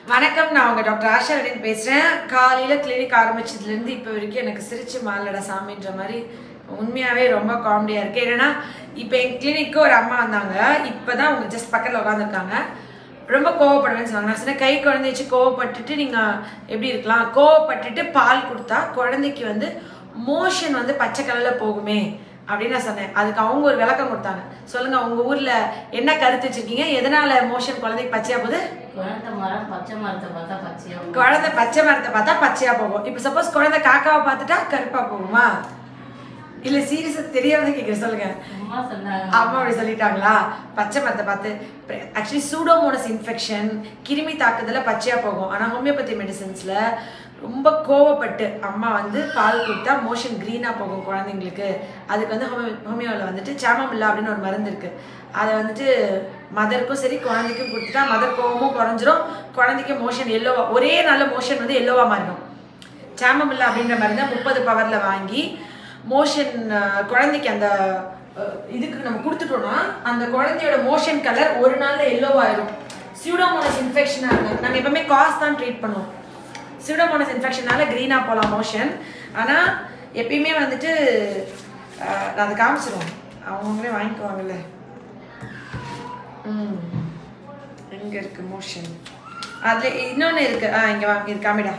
வணக்கம் நான் உங்க டாக்டர் ஆஷா ரெடின் பேசுறேன் காலையில கிளினிக் ஆரம்பிச்சதுல இருந்து இப்போ வரைக்கும் எனக்கு சிரிச்சு மாலடா சாமின்ற மாதிரி உண்மையாவே ரொம்ப காமெடியா இருக்கு என்னன்னா இப்போ என் கிளினிக்கு ஒரு அம்மா வந்தாங்க இப்பதான் அவங்க ஜஸ்ட் பக்கத்துல உட்காந்துருக்காங்க ரொம்ப கோவப்படுவேன்னு சொன்னாங்க நான் சொன்னேன் கை குழந்தை வச்சு கோவப்பட்டுட்டு நீங்க எப்படி இருக்கலாம் கோவப்பட்டுட்டு பால் கொடுத்தா குழந்தைக்கு வந்து மோஷன் வந்து பச்சை கலர்ல போகுமே அப்படின்னு நான் சொன்னேன் அதுக்கு அவங்க ஒரு விளக்கம் கொடுத்தாங்க சொல்லுங்க உங்க ஊர்ல என்ன கருத்து வச்சிருக்கீங்க எதனால மோஷன் குழந்தைக்கு பச்சையா போகுது குழந்தை மரம் பச்சை மரத்தை பார்த்தா பச்சையா இருக்கும். குழந்தை பச்சை மரத்தை பார்த்தா பச்சையா போகும் இப்போ சப்போஸ் குழந்தை காக்காவை பார்த்துட்டா கருப்பா போகுமா இல்ல சீரியஸா தெரியாத கேட்குறேன் சொல்லுங்க அம்மா சொன்னாங்க அம்மா அப்படி சொல்லிட்டாங்களா பச்சை மரத்தை பார்த்து ஆக்சுவலி சூடோமோனஸ் இன்ஃபெக்ஷன் கிருமி தாக்குதல பச்சையா போகும் ஆனா ஹோமியோபதி மெடிசன்ஸ்ல ரொம்ப கோவப்பட்டு அம்மா வந்து பால் கொடுத்தா மோஷன் க்ரீனாக போகும் குழந்தைங்களுக்கு அதுக்கு வந்து ஹோமியோ ஹோமியோவில் வந்துட்டு சாமமில்லா அப்படின்னு ஒரு மருந்து இருக்கு அதை வந்துட்டு மதருக்கும் சரி குழந்தைக்கும் கொடுத்துட்டா மதர் கோவமும் குறைஞ்சிரும் குழந்தைக்கு மோஷன் எல்லோவா ஒரே நாள்ல மோஷன் வந்து எல்லோவா மாறிடும் சாமமில்லா அப்படின்ற மருந்தை முப்பது பவர்ல வாங்கி மோஷன் குழந்தைக்கு அந்த அஹ், இதுக்கு நம்ம கொடுத்துட்டோம்னா அந்த குழந்தையோட மோஷன் கலர் ஒரு நாள்ல எல்லோவாயிடும் சியூடோமோனஸ் இன்ஃபெக்ஷனாக இருக்கும் நாங்கள் எப்பவுமே காஸ் தான் ட்ரீட் பண்ணுவோம் சியூடோமோனஸ் இன்ஃபெக்ஷனால க்ரீனாக போகலாம் மோஷன் ஆனால் எப்பயுமே வந்துட்டு அஹ், நான் அதை காமிச்சிருவோம் அவங்களே வாங்கிக்குவாங்கல்ல ம் எங்கே இருக்கு மோஷன் அதில் இன்னொன்று இருக்கு ஆ இங்கே வாங்க இது காமிடா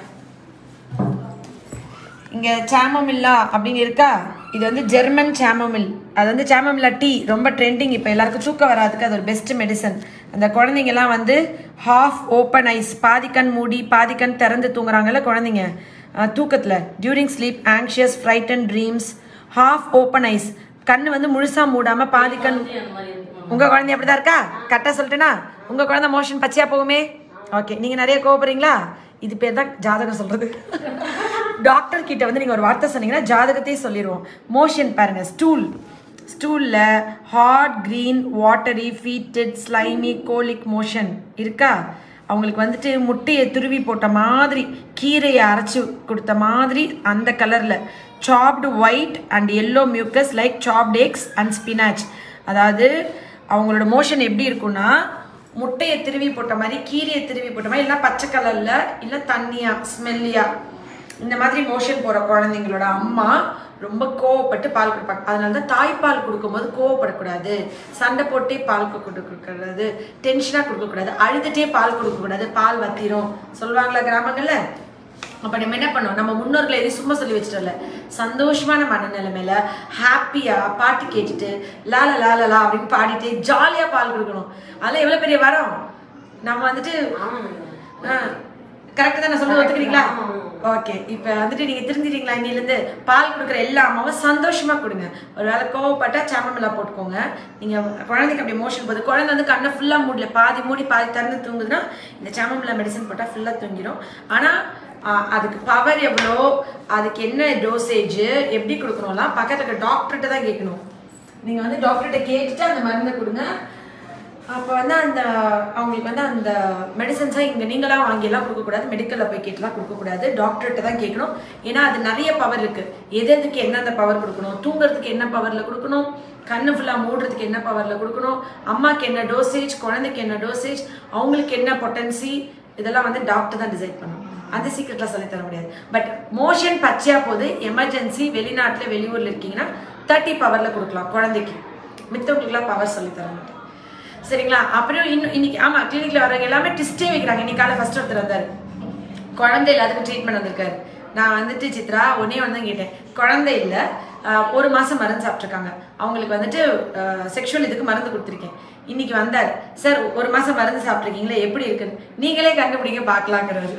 இங்கே சாமமில்லா அப்படிங்க இருக்கா இது வந்து ஜெர்மன் சாமமில் அது வந்து சாமமில்லா டீ ரொம்ப ட்ரெண்டிங் இப்போ எல்லாருக்கும் தூக்கம் வராதுக்கு அது ஒரு பெஸ்ட் மெடிசன் அந்த குழந்தைங்கலாம் வந்து ஹாஃப் ஓப்பன் ஐஸ் பாதி கண் மூடி பாதி கண் திறந்து தூங்குறாங்கல்ல குழந்தைங்க தூக்கத்தில் during sleep anxious frightened dreams half open eyes கண் வந்து முழுசா மூடாம பாதி கண் அந்த மாதிரி இருக்கும் உங்க குழந்தை அப்படிதான் இருக்கா கரெக்டாக சொல்லிட்டேனா உங்க குழந்தை மோஷன் பச்சையா போகுமே ஓகே நீங்க நிறைய கோவப்படுறீங்களா இது பேர் தான் ஜாதகம் சொல்றது டாக்டர் கிட்ட வந்து நீங்க ஒரு வார்த்தை சொன்னீங்கன்னா ஜாதகத்தையும் சொல்லிடுவோம் மோஷன் பாருங்க ஸ்டூல் ஸ்டூல்ல hot green watery fetid slimy colic motion இருக்கா அவங்களுக்கு வந்துட்டு முட்டையை துருவி போட்ட மாதிரி கீரையை அரைச்சி கொடுத்த மாதிரி அந்த கலர்ல சாப்டு white and yellow mucus like soft eggs and spinach அதாவது அவங்களோட மோஷன் எப்படி இருக்கும்னா முட்டையை திருவி போட்ட மாதிரி கீரையை திருவி போட்ட மாதிரி இல்லை பச்சை கலர்ல இல்லை தண்ணியா ஸ்மெல்லியா இந்த மாதிரி மோஷன் போற குழந்தைங்களோட அம்மா ரொம்ப கோவப்பட்டு பால் கொடுப்பாங்க அதனால தான் தாய்ப்பால் கொடுக்கும்போது கோவப்படக்கூடாது சண்டை போட்டே பால் கொடுக்கக்கூடாது டென்ஷனாக கொடுக்கக்கூடாது அழுதுட்டே பால் கொடுக்கக்கூடாது பால் வத்திரும் சொல்லுவாங்களா கிராமங்கள்ல அப்ப நம்ம என்ன பண்ணோம் நம்ம முன்னோர்களை எதையும் சும்மா சொல்லி வச்சுட்டோம்ல சந்தோஷமான மனநிலைமையில ஹாப்பியா பாட்டு கேட்டுட்டு லால லால லா அப்படின்னு பாடிட்டு ஜாலியா பால் கொடுக்கணும் அதெல்லாம் எவ்வளவு பெரிய வரம் நம்ம வந்துட்டு கரெக்டாக தான் நான் சொல்றது ஒத்துக்கிறீங்களா ஓகே இப்போ வந்துட்டு நீங்க திருந்திட்டீங்களா இன்னிலேருந்து பால் கொடுக்குற எல்லா அம்மாவும் சந்தோஷமா கொடுங்க ஒரு வேளை கோவப்பட்டா சாமமில்லா போட்டுக்கோங்க நீங்க குழந்தைக்கு அப்படி மோஷன் போகுது குழந்தை வந்து கண்ணை ஃபுல்லா மூடல பாதி மூடி பாதி திறந்து தூங்குதுன்னா இந்த சாமமில்லா மெடிசன் போட்டா ஃபுல்லா தூங்கிடும் ஆனா ஆஹ், அதுக்கு பவர் எவ்வளோ அதுக்கு என்ன டோசேஜ் எப்படி கொடுக்கணும்லாம் பக்கத்துல இருக்க டாக்டர்கிட்ட தான் கேட்கணும் நீங்க வந்து டாக்டர்கிட்ட கேட்டுட்டு அந்த மருந்தை கொடுங்க அப்போ வந்து அந்த அவங்களுக்கு வந்து அந்த மெடிசன்ஸாக இங்கே நீங்களாம் வாங்கியெல்லாம் கொடுக்கக்கூடாது மெடிக்கலில் போய் கேட்டுலாம் கொடுக்கக்கூடாது டாக்டர்கிட்ட தான் கேட்கணும் ஏன்னா அது நிறைய பவர் இருக்குது எது எதுக்கு எந்தெந்த பவர் கொடுக்கணும் தூங்குறதுக்கு என்ன பவரில் கொடுக்கணும் கண்ணு ஃபுல்லாக மூடுறதுக்கு என்ன பவரில் கொடுக்கணும் அம்மாக்கு என்ன டோசேஜ் குழந்தைக்கு என்ன டோசேஜ் அவங்களுக்கு என்ன பொட்டன்சி இதெல்லாம் வந்து டாக்டர் தான் டிசைட் பண்ணணும் அந்த சீக்கிரட்லாம் சொல்லி தர முடியாது பட் மோஷன் பச்சையா போது எமர்ஜென்சி வெளிநாட்டில் வெளியூரில் இருக்கீங்கன்னா தேர்ட்டி பவரில் கொடுக்கலாம் குழந்தைக்கு மித்தவங்களுக்குலாம் பவர் சொல்லி தர மாட்டேன் சரிங்களா அப்புறம் இன்னும் இன்னைக்கு ஆமா கிளினிக்ல வரவங்க எல்லாமே டிஸ்டே வைக்கிறாங்க இன்னைக்கு காலை ஃபர்ஸ்ட் ஒருத்தர் வந்தாரு குழந்தை இல்லாததுக்கு ட்ரீட்மெண்ட் வந்திருக்காரு நான் வந்துட்டு சித்ரா ஒன்னே வந்து தான் கேட்டேன் குழந்தை இல்லை ஆஹ், ஒரு மாசம் மருந்து சாப்பிட்ருக்காங்க அவங்களுக்கு வந்துட்டு செக்ஷுவல் இதுக்கு மருந்து கொடுத்துருக்கேன் இன்னைக்கு வந்தார் சார் ஒரு மாசம் மருந்து சாப்பிட்ருக்கீங்களே எப்படி இருக்குன்னு நீங்களே கண்டுபிடிங்க பார்க்கலாங்கிறாரு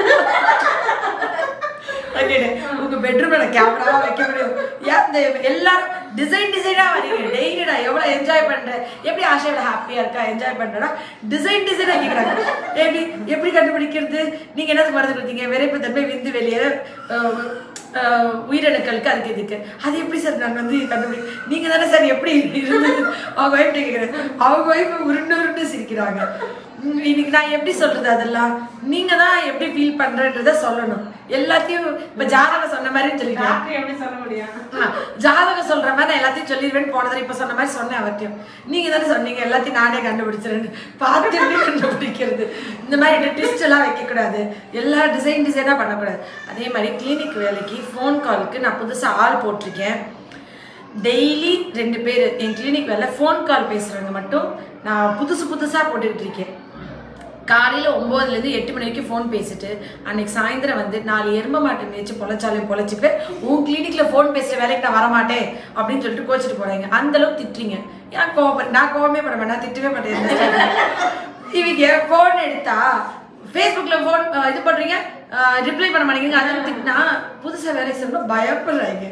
நான் கேட்டேன், உங்க பெட்ரூம்ல நான் கேமராவா வைக்க முடியும் ஏன் இந்த எல்லாரும் டிசைன் டிசைனா வரீங்க டெய்லி நான் எவ்வளவு என்ஜாய் பண்றேன் எப்படி ஆஷாவோட ஹாப்பியா இருக்கா என்ஜாய் பண்றேன்னா டிசைன் டிசைனா கேக்குறாங்க எப்படி எப்படி கண்டுபிடிக்கிறது நீங்க என்னதுக்கு மருந்து கொடுத்தீங்க விரைப்பு தன்மை விந்து வெளியே அஹ், அஹ், உயிரணுக்களுக்கு அதுக்கு இதுக்கு அது எப்படி சார் நான் வந்து கண்டுபிடி நீங்க தானே சார் எப்படி இருந்தது அவங்க ஒய்ஃப் கேட்குறேன் அவங்க ஒய்ஃப் உருண்டு உருண்டு சிரிக்கிறாங்க உம், இன்னைக்கு நான் எப்படி சொல்றது அதெல்லாம் நீங்க தான் எப்படி ஃபீல் பண்றன்றத சொல்லணும் எல்லாத்தையும் இப்ப ஜாதகம் சொன்ன மாதிரி சொல்லிட்டேன் டாக்டர் எப்படி சொல்ல முடியும் ஆ, ஜாதகம் சொல்ற மாதிரி நான் எல்லாத்தையும் சொல்லிடுவேன்னு போன தடவை இப்ப சொன்ன மாதிரி சொன்னேன் அவர்கிட்டயும் நீங்க தானே சொன்னீங்க எல்லாத்தையும் நானே கண்டுபிடிச்சிருன்னு பார்த்து எப்படி கண்டுபிடிக்கிறது இந்த மாதிரி ட்விஸ்ட் எல்லாம் வைக்க கூடாது எல்லா டிசைன் டிசைனா பண்ணக்கூடாது அதே மாதிரி கிளினிக் வேலைக்கு ஃபோன் காலுக்கு நான் புதுசா ஆள் போட்டிருக்கேன் டெய்லி ரெண்டு பேர் என் கிளினிக் வேலை ஃபோன் கால் பேசுறவங்க மட்டும் நான் புதுசு புதுசா போட்டுக்கிட்டு இருக்கேன் காலையில் ஒம்போதுலேருந்து எட்டு மணி வரைக்கும் ஃபோன் பேசிட்டு அன்னைக்கு சாயந்தரம் வந்து நாலு எரும மாட்டை மேய்ச்சி பொழைச்சாலையும் பொழைச்சிட்டு உன் கிளினிக்ல ஃபோன் பேசுகிற வேலைக்கு நான் வரமாட்டேன் அப்படின்னு சொல்லிட்டு கோச்சிட்டு போறாங்க அந்த அளவுக்கு திட்டுறீங்க ஏன் கோவப்பட நான் கோவமே பண்ண மாட்டேன் நான் திட்டவே மாட்டேன் இவங்க ஃபோன் எடுத்தா ஃபேஸ்புக்கில் ஃபோன் இது பண்ணுறீங்க ரிப்ளை பண்ண மாட்டேங்கிறீங்க அதெல்லாம் திட்டினா புதுசாக வேலைக்கு செய்யணும் பயப்படுறாங்க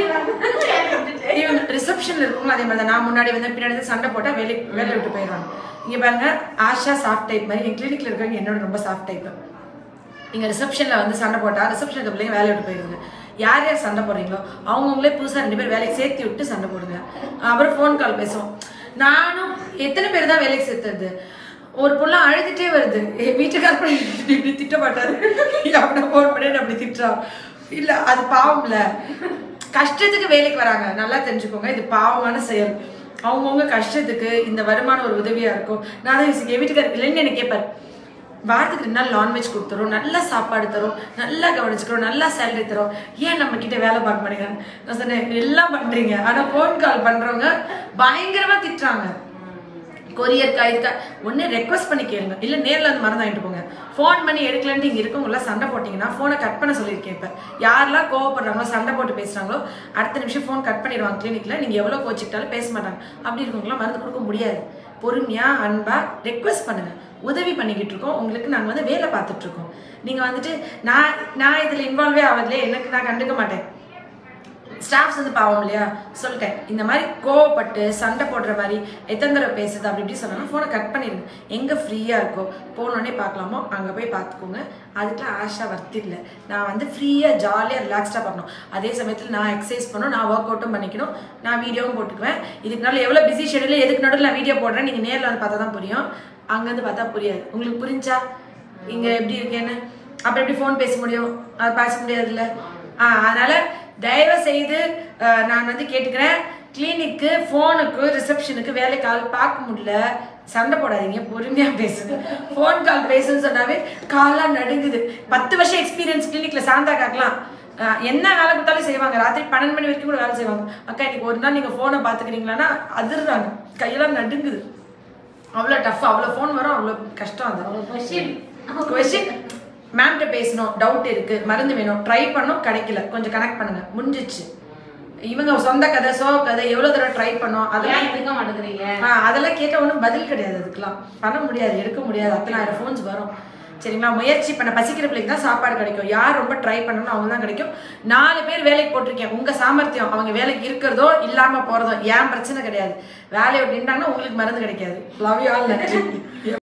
இவங்க ரிசப்ஷன்ல இருக்கவங்க அதே மாதிரி தான் நான் முன்னாடி வந்து பின்னாடி வந்து சண்டை போட்டா வேலை வேலை விட்டு போயிடுவாங்க இங்க பாருங்க ஆஷா சாஃப்ட் டைப் மாதிரி என் கிளினிக்ல இருக்கவங்க என்னோட ரொம்ப சாஃப்ட் டைப் இங்க ரிசப்ஷன்ல வந்து சண்டை போட்டா ரிசப்ஷனுக்கு பிள்ளைங்க வேலையை விட்டு போயிடுங்க யார் யார் சண்டை போடுறீங்களோ அவங்கவுங்களே புதுசா ரெண்டு பேர் வேலைக்கு சேர்த்து விட்டு சண்டை போடுங்க அப்புறம் ஃபோன் கால் பேசுவோம் நானும் எத்தனை பேர் தான் வேலைக்கு சேர்த்துறது ஒரு பொண்ணு அழுதுட்டே வருது என் வீட்டுக்கார இப்படி திட்ட மாட்டாரு அப்படி ஃபோன் பண்ணி அப்படி திட்டுறா இல்ல அது பாவம்ல கஷ்டத்துக்கு வேலைக்கு வராங்க நல்லா தெரிஞ்சுக்கோங்க இது பாவமான செயல் அவங்கவுங்க கஷ்டத்துக்கு இந்த வருமானம் ஒரு உதவியா இருக்கும் நான் தான் யோசிக்கிறேன் என் வீட்டுக்காரர் இல்லைன்னு எனக்கு கேட்பாரு வாரத்துக்கு ரெண்டு நாள் நான்வெஜ் கொடுத்துரும் நல்ல சாப்பாடு தரும் நல்லா கவனிச்சுக்கிறோம் நல்லா சேலரி தரும் ஏன் நம்ம கிட்ட வேலை பார்க்க மாட்டேங்கிறாங்க நான் சொன்னேன் எல்லாம் பண்றீங்க ஆனா ஃபோன் கால் பண்றவங்க பயங்கரமா திட்டுறாங்க கொரியர்க்கா இதுக்கா ஒன்று ரெக்வஸ்ட் பண்ணி கேளுங்க இல்லை நேரில் வந்து மறந்து வாங்கிட்டு போங்க ஃபோன் பண்ணி எடுக்கலன்ட்டு இங்கே இருக்கவங்களாம் சண்டை போட்டிங்கன்னா ஃபோனை கட் பண்ண சொல்லியிருக்கேன் இப்போ யாரெல்லாம் கோவப்படுறாங்களோ சண்டை போட்டு பேசுகிறாங்களோ அடுத்த நிமிஷம் ஃபோன் கட் பண்ணிடுவாங்க கிளினிக்கில் நீங்கள் எவ்வளோ கோச்சிக்கிட்டாலும் பேச மாட்டாங்க அப்படி இருக்கவங்களாம் மருந்து கொடுக்க முடியாது பொறுமையாக அன்பாக ரெக்வஸ்ட் பண்ணுங்கள் உதவி பண்ணிக்கிட்டு இருக்கோம் உங்களுக்கு நாங்கள் வந்து வேலை பார்த்துட்டு இருக்கோம் நீங்கள் வந்துட்டு நான் நான் இதில் இன்வால்வே ஆகலையே எனக்கு நான் கண்டுக்க மாட்டேன் ஸ்டாஃப்ஸ் வந்து பாவம் இல்லையா சொல்லிட்டேன் இந்த மாதிரி கோவப்பட்டு சண்டை போடுற மாதிரி எத்தனை தடவை பேசுது அப்படி இப்படி சொன்னா ஃபோனை கட் பண்ணிடுங்க எங்கே ஃப்ரீயாக இருக்கோ போனோடனே பார்க்கலாமோ அங்கே போய் பார்த்துக்கோங்க அதுக்கெலாம் ஆஷா வர்த்தி இல்லை நான் வந்து ஃப்ரீயாக ஜாலியாக ரிலாக்ஸ்டாக பண்ணணும் அதே சமயத்தில் நான் எக்ஸசைஸ் பண்ணணும் நான் ஒர்க் அவுட்டும் பண்ணிக்கணும் நான் வீடியோவும் போட்டுக்குவேன் இதுக்கு நடுவில் எவ்வளோ பிஸி ஷெடியூல் எதுக்கு நடுவில் நான் வீடியோ போடுறேன் நீங்கள் நேரில் வந்து பார்த்தா தான் புரியும் அங்கேருந்து பார்த்தா புரியாது உங்களுக்கு புரிஞ்சா இங்கே எப்படி இருக்கேன்னு அப்புறம் எப்படி ஃபோன் பேச முடியும் அது பேச முடியாதுல்ல ஆ அதனால தயவு செய்து அஹ், நான் வந்து கேட்டுக்கிறேன் கிளினிக்கு ஃபோனுக்கு ரிசப்ஷனுக்கு வேலை கால் பார்க்க முடியல சண்டை போடாதீங்க பொறுமையாக பேசுங்க ஃபோன் கால் பேசுன்னு சொன்னாவே கால்லாம் நடுங்குது பத்து வருஷம் எக்ஸ்பீரியன்ஸ் கிளினிக்ல சாந்தா காக்கலாம் அஹ், என்ன வேலை கொடுத்தாலும் செய்வாங்க ராத்திரி பன்னெண்டு மணி வரைக்கும் கூட வேலை செய்வாங்க அக்கா இன்னைக்கு ஒரு நாள் நீங்கள் ஃபோனை பார்த்துக்கிறீங்களான்னா அதிர்றாங்க கையெல்லாம் நடுங்குது அவ்வளோ டஃப் அவ்வளோ ஃபோன் வரும் அவ்வளோ கஷ்டம் அது கொஸ்டின் கொஸ்டின் மேம்கிட்ட பேசணும் டவுட் இருக்கு மருந்து வேணும் ட்ரை பண்ணோம் கிடைக்கல கொஞ்சம் கனெக்ட் பண்ணுங்க முடிஞ்சிச்சு இவங்க சொந்த கதை சோ கதை எவ்வளவு தடவை ட்ரை பண்ணோம் ஏன் அதெல்லாம் எடுக்க மாட்டேங்கிறீங்க ஆ, அதெல்லாம் கேட்ட ஒன்றும் பதில் கிடையாது அதுக்கெல்லாம் பண்ண முடியாது எடுக்க முடியாது அத்தனாயிரம் ஃபோன்ஸ் வரும் சரிங்களா முயற்சி பண்ண பசிக்கிற பிள்ளைக்கு தான் சாப்பாடு கிடைக்கும் யார் ரொம்ப ட்ரை பண்ணணும் அவங்க தான் கிடைக்கும் நாலு பேர் வேலைக்கு போட்டிருக்கேன் உங்க சாமர்த்தியம் அவங்க வேலைக்கு இருக்கிறதோ இல்லாம போறதோ ஏன் பிரச்சனை கிடையாது வேலையை நின்றாங்கன்னா உங்களுக்கு மருந்து கிடைக்காது லவ் யூ ஆல் நன்றி